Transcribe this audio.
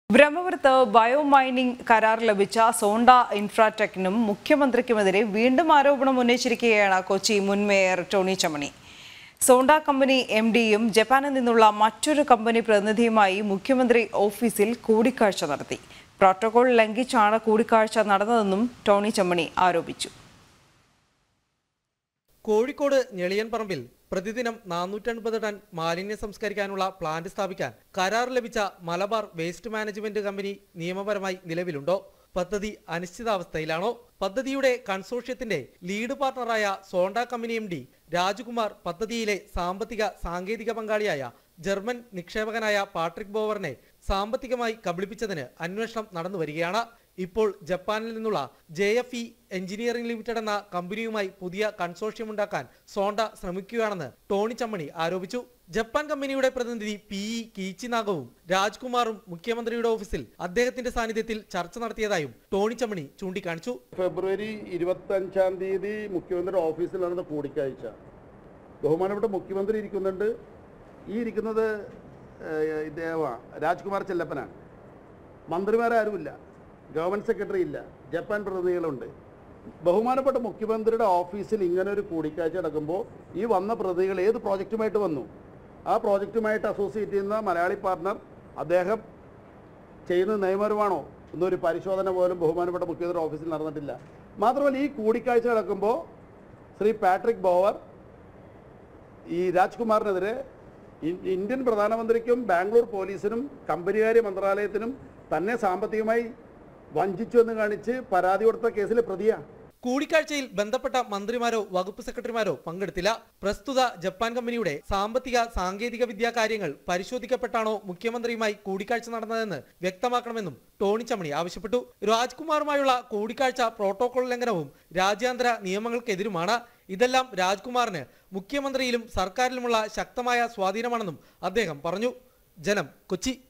ബ്രഹ്മപുരത്ത് biomining കരാർ ലഭിച്ച സോണ്ട ഇൻഫ്രാടെക്കിനും മുഖ്യമന്ത്രിക്കുമെതിരെ വീണ്ടും ആരോപണം ഉന്നയിച്ചിരിക്കുകയാണ് കൊച്ചി മുൻ mayor Tony Chammany Zonta company M ഡിയും ജപ്പാനിൽ നിന്നുള്ള മറ്റൊരു കമ്പനി പ്രതിനിധിയുമായി മുഖ്യമന്ത്രി ഓഫീസിൽ കൂടിക്കാഴ്ച നടത്തി പ്രോട്ടോകോൾ ലംഘിച്ചാണ് കൂടിക്കാഴ്ച നടന്നതെന്നും ടോണി ചമ്മണി ആരോപിച്ചു കോഴിക്കോട് ഞെളിയൻപറമ്പിൽ പ്രതിദിനം നാനൂറ്റൻപത് ടൺ മാലിന്യം സംസ്കരിക്കാനുള്ള പ്ലാന്റ് സ്ഥാപിക്കാൻ കരാർ ലഭിച്ച മലബാർ വേസ്റ്റ് മാനേജ്മെന്റ് കമ്പനി നിയമപരമായി നിലവിലുണ്ടോ പദ്ധതി അനിശ്ചിതാവസ്ഥയിലാണോ പദ്ധതിയുടെ കൺസോർഷ്യത്തിന്റെ ലീഡ് പാർട്ണറായ Zonta company M D Rajkumar പദ്ധതിയിലെ സാമ്പത്തിക സാങ്കേതിക പങ്കാളിയായ ജർമ്മൻ നിക്ഷേപകനായ പാട്രിക് ബോവറിനെ സാമ്പത്തികമായി കബളിപ്പിച്ചതിന് അന്വേഷണം നടന്നു വരികയാണ് ഇപ്പോൾ ജപ്പാനിൽ നിന്നുള്ള J F E engineering limited എന്ന കമ്പനിയുമായി പുതിയ കൺസോർഷ്യം ഉണ്ടാക്കാൻ സോണ്ട ശ്രമിക്കുകയാണെന്ന് ടോണി ചമ്മണി ആരോപിച്ചു ജപ്പാൻ കമ്പനിയുടെ പ്രതിനിധി പി ഇ കീച്ചിനാഗവും രാജ്കുമാറും മുഖ്യമന്ത്രിയുടെ ഓഫീസിൽ അദ്ദേഹത്തിന്റെ സാന്നിധ്യത്തിൽ ചർച്ച നടത്തിയതായും ടോണി ചമ്മണി ചൂണ്ടിക്കാണിച്ചു ഫെബ്രുവരി ഇരുപത്തഞ്ചാം തീയതി മുഖ്യമന്ത്രിയുടെ ഓഫീസിൽ നടന്ന കൂടിക്കാഴ്ച ബഹുമാനപ്പെട്ട മുഖ്യമന്ത്രി ഇരിക്കുന്നുണ്ട് ഈ ഇരിക്കുന്നത് ഏഹ്, ഇദ്ദേഹമാണ് രാജ്കുമാർ ചെല്ലപ്പനാണ് മന്ത്രിമാരാരുമില്ല ഗവൺമെൻറ് സെക്രട്ടറി ഇല്ല ജപ്പാൻ പ്രതിനിധികളുണ്ട് ബഹുമാനപ്പെട്ട മുഖ്യമന്ത്രിയുടെ ഓഫീസിൽ ഇങ്ങനെ ഒരു കൂടിക്കാഴ്ച നടക്കുമ്പോൾ ഈ വന്ന പ്രതികൾ ഏത് പ്രോജക്റ്റുമായിട്ട് വന്നു ആ പ്രോജക്റ്റുമായിട്ട് അസോസിയേറ്റ് ചെയ്യുന്ന മലയാളി പാർട്ണർ അദ്ദേഹം ചെയ്യുന്നത് നിയമപരമാണോ എന്നൊരു പരിശോധന പോലും ബഹുമാനപ്പെട്ട മുഖ്യമന്ത്രി ഓഫീസിൽ നടന്നിട്ടില്ല മാത്രമല്ല ഈ കൂടിക്കാഴ്ച നടക്കുമ്പോൾ ശ്രീ പാട്രിക് ബോവർ ഈ രാജ്കുമാറിനെതിരെ ഇ- ഇന്ത്യൻ പ്രധാനമന്ത്രിക്കും ബാംഗ്ലൂർ പോലീസിനും കമ്പനികാര്യ മന്ത്രാലയത്തിനും തന്നെ സാമ്പത്തികമായി വഞ്ചിച്ചു എന്ന് കാണിച്ച് പരാതി കൊടുത്ത കേസിലെ പ്രതിയാണ് കൂടിക്കാഴ്ചയിൽ ബന്ധപ്പെട്ട മന്ത്രിമാരോ വകുപ്പ് സെക്രട്ടറിമാരോ പങ്കെടുത്തില്ല പ്രസ്തുത ജപ്പാൻ കമ്പനിയുടെ സാമ്പത്തിക സാങ്കേതിക വിദ്യാ കാര്യങ്ങൾ പരിശോധിക്കപ്പെട്ടാണോ മുഖ്യമന്ത്രിയുമായി കൂടിക്കാഴ്ച നടന്നതെന്ന് വ്യക്തമാക്കണമെന്നും ടോണി ചമണി ആവശ്യപ്പെട്ടു രാജ്കുമാറുമായുള്ള കൂടിക്കാഴ്ച പ്രോട്ടോകോൾ ലംഘനവും രാജ്യാന്തര നിയമങ്ങൾക്കെതിരുമാണ് ഇതെല്ലാം രാജ്കുമാറിന് മുഖ്യമന്ത്രിയിലും സർക്കാരിലുമുള്ള ശക്തമായ സ്വാധീനമാണെന്നും അദ്ദേഹം പറഞ്ഞു ജനം കൊച്ചി